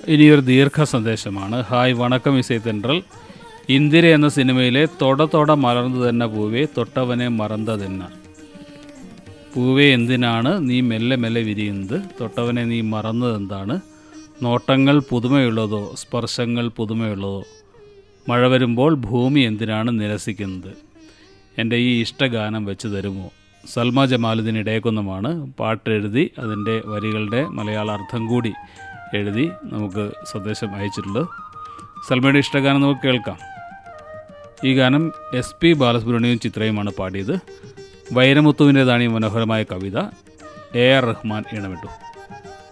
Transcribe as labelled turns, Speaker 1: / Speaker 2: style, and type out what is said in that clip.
Speaker 1: ഇനിയൊരു ദീർഘ സന്ദേശമാണ് ഹായ് വണക്കം ഇസൈ തെൻട്രൽ ഇന്ദിര എന്ന സിനിമയിലെ തൊട തൊട മലർന്നു തന്നെ പൂവേ തൊട്ടവനെ മറന്നതെന്ന പൂവേ എന്തിനാണ് നീ മെല്ലെ മെല്ലെ വിരിയുന്നത് തൊട്ടവനെ നീ മറന്നതെന്താണ് നോട്ടങ്ങൾ പുതുമയുള്ളതോ സ്പർശങ്ങൾ പുതുമയുള്ളതോ മഴ വരുമ്പോൾ ഭൂമി എന്തിനാണ് നിരസിക്കുന്നത് എൻ്റെ ഈ ഇഷ്ടഗാനം വെച്ച് തരുമോ സൽമ ജമാലുദ്ദീൻ ഇടയക്കുന്നമാണ് പാട്ടെഴുതി അതിൻ്റെ വരികളുടെ മലയാള അർത്ഥം കൂടി എഴുതി നമുക്ക് സന്ദേശം അയച്ചിട്ടുള്ളത് സൽമയുടെ ഇഷ്ടഗാനം നമുക്ക് കേൾക്കാം ഈ ഗാനം എസ് പി ബാലസുബ്രഹ്മണ്യവും ചിത്രയുമാണ് പാടിയത് വൈരമുത്തുവിൻ്റെതാണ് ഈ മനോഹരമായ കവിത എ ആർ റഹ്മാൻ ഈണമിട്ടു